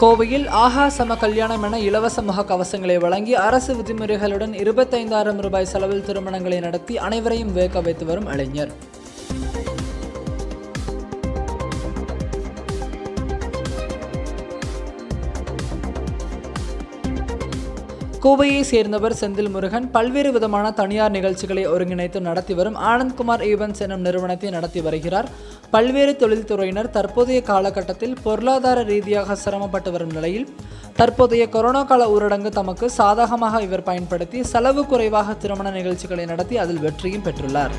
கோவையில் ஆஹா சம கல்யாணம் என இலவச முக கவசங்களை வழங்கி அரசு விதிமுறைகளுடன் இருபத்தைந்தாயிரம் ரூபாய் செலவில் திருமணங்களை நடத்தி அனைவரையும் வேக்க வைத்து வரும் இளைஞர் கோவையை சேர்ந்தவர் செந்தில் முருகன் பல்வேறு விதமான தனியார் நிகழ்ச்சிகளை ஒருங்கிணைத்து நடத்தி வரும் ஆனந்த்குமார் ஈவென்ட்ஸ் எனும் நிறுவனத்தை நடத்தி வருகிறார் பல்வேறு தொழில்துறையினர் தற்போதைய காலகட்டத்தில் பொருளாதார ரீதியாக சிரமப்பட்டு வரும் நிலையில் தற்போதைய கொரோனா கால ஊரடங்கு தமக்கு சாதகமாக இவர் பயன்படுத்தி செலவு குறைவாக திருமண நிகழ்ச்சிகளை நடத்தி அதில் வெற்றியும் பெற்றுள்ளார்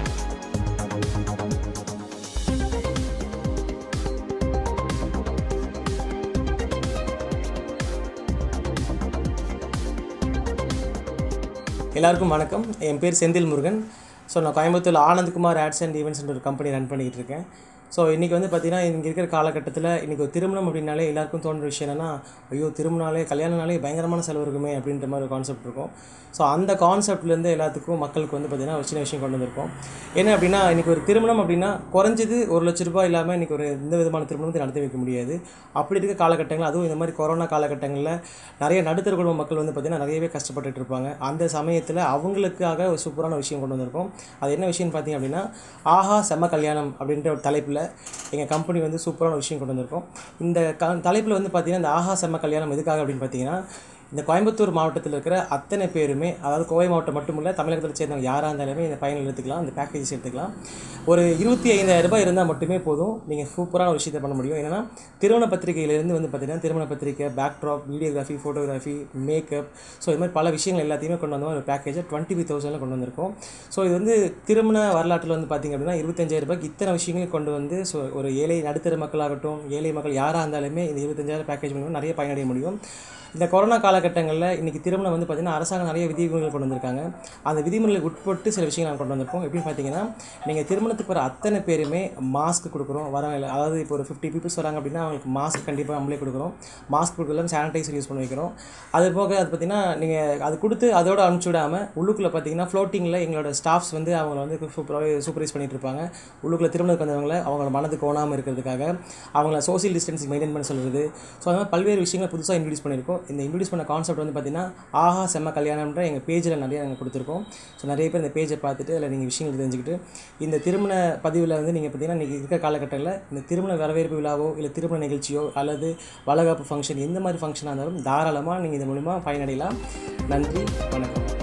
எல்லாருக்கும் வணக்கம் என் பேர் செந்தில் முருகன் ஸோ நான் கோயம்புத்தூர் ஆனந்த்குமார் ஆட்ஸ் அண்ட் ஈவெண்ட்ஸ்ன்ற ஒரு கம்பெனி ரன் பண்ணிக்கிட்டு இருக்கேன் ஸோ இன்றைக்கி வந்து பார்த்திங்கன்னா இங்கே இருக்கிற காலகட்டத்தில் இன்றைக்கி ஒரு திருமணம் அப்படின்னாலே எல்லாருக்கும் தோன்ற விஷயம் என்னென்னா ஐயோ திருமணாலே கல்யாணனாலே பயங்கரமான செலவு இருக்குமே அப்படின்ற மாதிரி ஒரு கான்செப்ட் இருக்கும் ஸோ அந்த கான்செப்ட்லேருந்து எல்லாத்துக்கும் மக்களுக்கு வந்து பார்த்திங்கன்னா ஒரு சின்ன விஷயம் கொண்டு வந்திருக்கோம் என்ன அப்படின்னா இன்றைக்கி ஒரு திருமணம் அப்படின்னா குறைஞ்சது ஒரு லட்ச ரூபாய் இல்லாமல் இன்றைக்கி ஒரு எந்த விதமான திருமணத்தை நடத்தி வைக்க முடியாது அப்படி இருக்க காலகட்டங்கள் அதுவும் இந்த மாதிரி கொரோனா காலகட்டங்களில் நிறைய நடுத்தர குடும்ப மக்கள் வந்து பார்த்திங்கன்னா நிறையவே கஷ்டப்பட்டுட்டு இருப்பாங்க அந்த சமயத்தில் அவங்களுக்காக ஒரு சூப்பரான விஷயம் கொண்டு வந்திருக்கோம் அது என்ன விஷயம்னு பார்த்தீங்க அப்படின்னா ஆஹா செம்ம கல்யாணம் அப்படின்ற ஒரு தலைப்பில் எங்கள் கம்பெனி வந்து சூப்பரான விஷயம் கொண்டு வந்திருக்கோம் இந்த க தலைப்பில் வந்து பார்த்திங்கன்னா இந்த ஆஹா செம்ம கல்யாணம் எதுக்காக அப்படின்னு பார்த்தீங்கன்னா இந்த கோயம்புத்தூர் மாவட்டத்தில் இருக்கிற அத்தனை பேருமே அதாவது கோவை மாவட்டம் மட்டும் இல்லை தமிழகத்தில் சேர்ந்தவங்க யாராக இருந்தாலுமே இந்த பயனில் எடுத்துக்கலாம் இந்த பேக்கேஜஸ் எடுத்துக்கலாம் ஒரு இருபத்தி ஐந்தாயிரம் ரூபாய் இருந்தால் மட்டுமே போதும் நீங்கள் சூப்பரான ஒரு விஷயத்தை பண்ண முடியும் என்னென்னா திருமண பத்திரிகையிலேருந்து வந்து பார்த்திங்கன்னா திருமண பத்திரிக்கை backdrop videography photography makeup so இது மாதிரி பல விஷயங்கள் எல்லாத்தையுமே கொண்டு வந்த ஒரு பேக்கேஜை டுவெண்ட்டி ஃபைவ் தௌசண்டில் கொண்டு வந்திருக்கோம் ஸோ இது வந்து திருமண வரலாற்றில் வந்து பார்த்திங்க அப்படின்னா இருபத்தஞ்சாயிரம் ரூபாய்க்கு இத்தனை விஷயங்களையும் கொண்டு வந்து ஸோ ஒரு ஏழை நடுத்தர மக்களாகட்டும் ஏழை மக்கள் யாராக இருந்தாலுமே இந்த இருபத்தஞ்சாயிரம் பேக்கேஜ் மூலமாக நிறைய பயனடைய முடியும் இந்த கொரோனா காலகட்டங்களில் இன்றைக்கி திருமணம் வந்து பார்த்திங்கன்னா அரசாங்கம் நிறைய விதிமுறைகள் கொண்டு வந்திருக்காங்க அந்த விதிமுறைகளுக்கு உட்பட்டு சில விஷயங்கள் நாங்கள் கொண்டு வந்திருக்கோம் எப்படின்னு பார்த்தீங்கன்னா நீங்கள் திருமணத்துக்கு வர அத்தனை பேருமே மாஸ்க் கொடுக்குறோம் வரவங்க அதாவது இப்போ ஒரு ஃபிஃப்டி பீப்புள்ஸ் வராங்க அப்படின்னா அவங்களுக்கு மாஸ்க் கண்டிப்பாக நம்மளே கொடுக்குறோம் மாஸ்க் கொடுக்கலாம் சானிடைசர் யூஸ் பண்ணி வைக்கிறோம் அது போக அது பார்த்திங்கன்னா நீங்கள் அது கொடுத்து அதோட அனுப்பிச்சி விடாமல் உள்ளுக்குள்ளே பார்த்தீங்கன்னா ஃப்ளோட்டிங்கில் எங்களோட ஸ்டாஃப்ஸ் வந்து அவங்கள வந்து சூப்பராகவே சூப்பரைஸ் பண்ணிட்டு இருப்பாங்க உள்ளுக்குள்ளே திருமணத்துக்கு வந்தவங்கள அவங்களோட மனதுக்கு ஓணாமல் இருக்கிறதுக்காக அவங்கள சோசியல் டிஸ்டன்சிங் மெயின்டைன் பண்ண சொல்கிறது ஸோ அந்த மாதிரி பல்வேறு விஷயங்களை புதுசாக இன்ட்ரடியூஸ் பண்ணியிருக்கோம் இந்த இன்ட்ரடியூஸ் பண்ண கான்செப்ட் வந்து பார்த்திங்கன்னா ஆஹா செம்ம கல்யாணம்ன்ற எங்கள் பேஜில் நிறைய நாங்கள் கொடுத்துருக்கோம் ஸோ நிறைய பேர் இந்த பேஜை பார்த்துட்டு அதில் நீங்கள் விஷயங்கள் தெரிஞ்சுக்கிட்டு இந்த திருமண பதிவில் வந்து நீங்கள் பார்த்தீங்கன்னா இன்றைக்கி இருக்க காலகட்டத்தில் இந்த திருமண வரவேற்பு விழாவோ இல்லை திருமண நிகழ்ச்சியோ அல்லது வளகாப்பு ஃபங்க்ஷன் எந்த மாதிரி ஃபங்க்ஷனாக இருந்தாலும் தாராளமாக நீங்கள் இது மூலிமா பயனடையலாம் நன்றி வணக்கம்